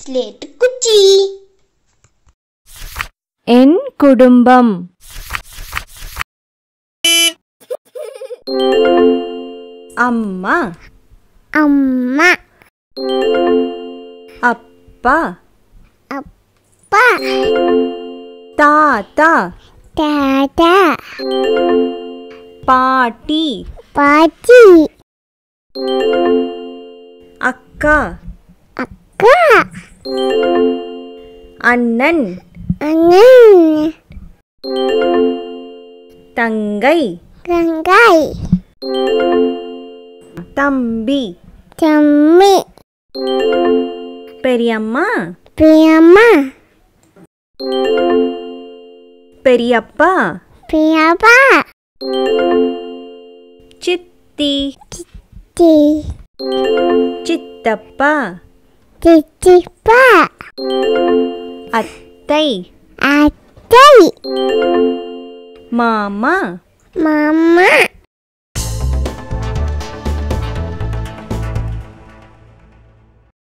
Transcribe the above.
slate குச்சி என் குடும்பம் அம்மா அம்மா அப்பா அப்பா தாத்தா தாத்தா பாட்டி பாட்டி அக்கா அக்கா அண்ணன் அண்ணன் தங்கை கங்காய் தம்பி தம்மி பெரியம்மா பிரியம்மா பெரியப்பா பிரியப்பா சித்தி டி சித்தப்பா சித்திப்பா அத்தை அத்தை மாமா மாமா